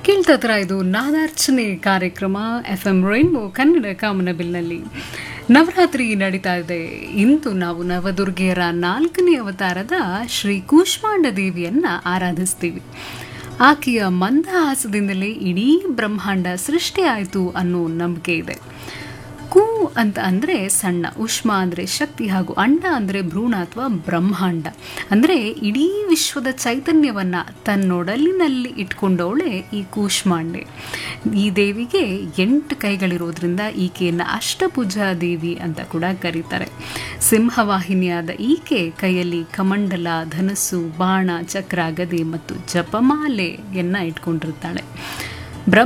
ಕೇಳ್ತಾ ಹತ್ರ ಇದು ನಾದಾರ್ಚನೆ ಕಾರ್ಯಕ್ರಮ ಎಫ್ ಎಂ ರೈನ್ಬೋ ಕನ್ನಡ ಕಾಮನಬಿಲ್ನಲ್ಲಿ ನವರಾತ್ರಿ ನಡೀತಾ ಇದೆ ಇಂದು ನಾವು ನವದುರ್ಗೆಯರ ನಾಲ್ಕನೇ ಅವತಾರದ ಶ್ರೀ ಕೂಷ್ಮಾಂಡ ದೇವಿಯನ್ನ ಆರಾಧಿಸ್ತೀವಿ ಆಕೆಯ ಮಂದಹಾಸದಿಂದಲೇ ಇಡೀ ಬ್ರಹ್ಮಾಂಡ ಸೃಷ್ಟಿಯಾಯಿತು ಅನ್ನೋ ನಂಬಿಕೆ ಇದೆ ಕು ಅಂತ ಅಂದರೆ ಸಣ್ಣ ಉಷ್ಮ ಅಂದರೆ ಶಕ್ತಿ ಹಾಗೂ ಅಂಡ ಅಂದರೆ ಭ್ರೂಣ ಅಥವಾ ಬ್ರಹ್ಮಾಂಡ ಅಂದರೆ ಇಡೀ ವಿಶ್ವದ ಚೈತನ್ಯವನ್ನು ತನ್ನೊಡಲಿನಲ್ಲಿ ಇಟ್ಕೊಂಡವಳೆ ಈ ಕೂಷ್ಮಾಂಡೆ ಈ ದೇವಿಗೆ ಎಂಟು ಕೈಗಳಿರೋದ್ರಿಂದ ಈಕೆಯನ್ನು ಅಷ್ಟಭುಜ ದೇವಿ ಅಂತ ಕೂಡ ಕರೀತಾರೆ ಸಿಂಹವಾಹಿನಿಯಾದ ಈಕೆ ಕೈಯಲ್ಲಿ ಕಮಂಡಲ ಧನಸ್ಸು ಬಾಣ ಚಕ್ರ ಗದೆ ಮತ್ತು ಜಪಮಾಲೆಯನ್ನು ಇಟ್ಕೊಂಡಿರ್ತಾಳೆ